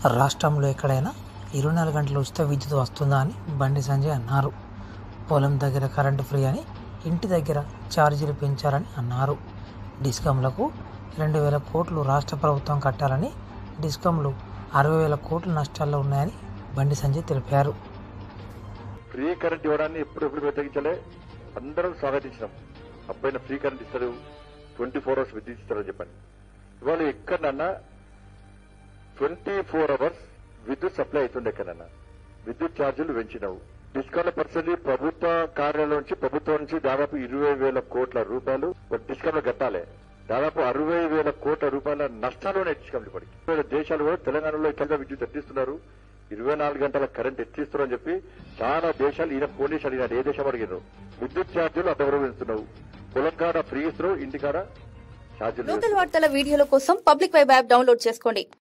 రాష్ట్రంలో ఎక్కడైనా ఇరవై నాలుగు గంటల ఉచిత విద్యుత్ వస్తుందా అని బండి సంజయ్ అన్నారు పొలం దగ్గర కరెంటు ఫ్రీ అని ఇంటి దగ్గర ఛార్జీలు పెంచారని అన్నారు డిస్కంలకు రెండు వేల కోట్లు రాష్ట్ర ప్రభుత్వం కట్టాలని డిస్కంలు అరవై వేల కోట్ల నష్టాల్లో ఉన్నాయని బండి సంజయ్ తెలిపారు ఫ్రీ కరెంట్ ఇవ్వడాన్ని ఎప్పుడు ఎప్పుడు వ్యతిరేకించలే అందరం స్వాగతించినాం అబ్బాయిన ఫ్రీ కరెంట్ ఇస్తారు ట్వంటీ ఫోర్ అవర్స్ విద్యుత్ ఇస్తారని చెప్పండి ఇవాళ ఎక్కడన్నా ట్వంటీ ఫోర్ అవర్స్ విద్యుత్ సప్లై అవుతుంది ఎక్కడన్నా విద్యుత్ ఛార్జీలు పెంచినావు డిస్కౌంట్ పరిస్థితి ప్రభుత్వ కార్యాలయం నుంచి ప్రభుత్వం నుంచి దాదాపు ఇరవై వేల కోట్ల రూపాయలు డిస్కౌంట్ కట్టాలి దాదాపు అరవై వేల కోట్ల రూపాయల నష్టాలునే డిస్కౌంట్ ఇప్పటికి వేల దేశాలు కూడా తెలంగాణలో ఇక్కడ విద్యుత్ ఎత్తిస్తున్నారు ఇరవై నాలుగు గంటల కరెంట్ ఎత్తిస్తున్నారు అని చెప్పి చాలా దేశాలు ఈయన ఫోన్ చేసి అడిగినారు ఏ దేశం అడిగారు విద్యుత్ ఛార్జీలు అంతవరకు పెంచుతున్నావు పొలం కాడ ఫ్రీ ఇస్తున్నావు ఇంటి కాడ ఛార్జీలు లోకల్ వార్తల వీడియోల కోసం పబ్లిక్ వెబ్ యాప్ డౌన్లోడ్ చేసుకోండి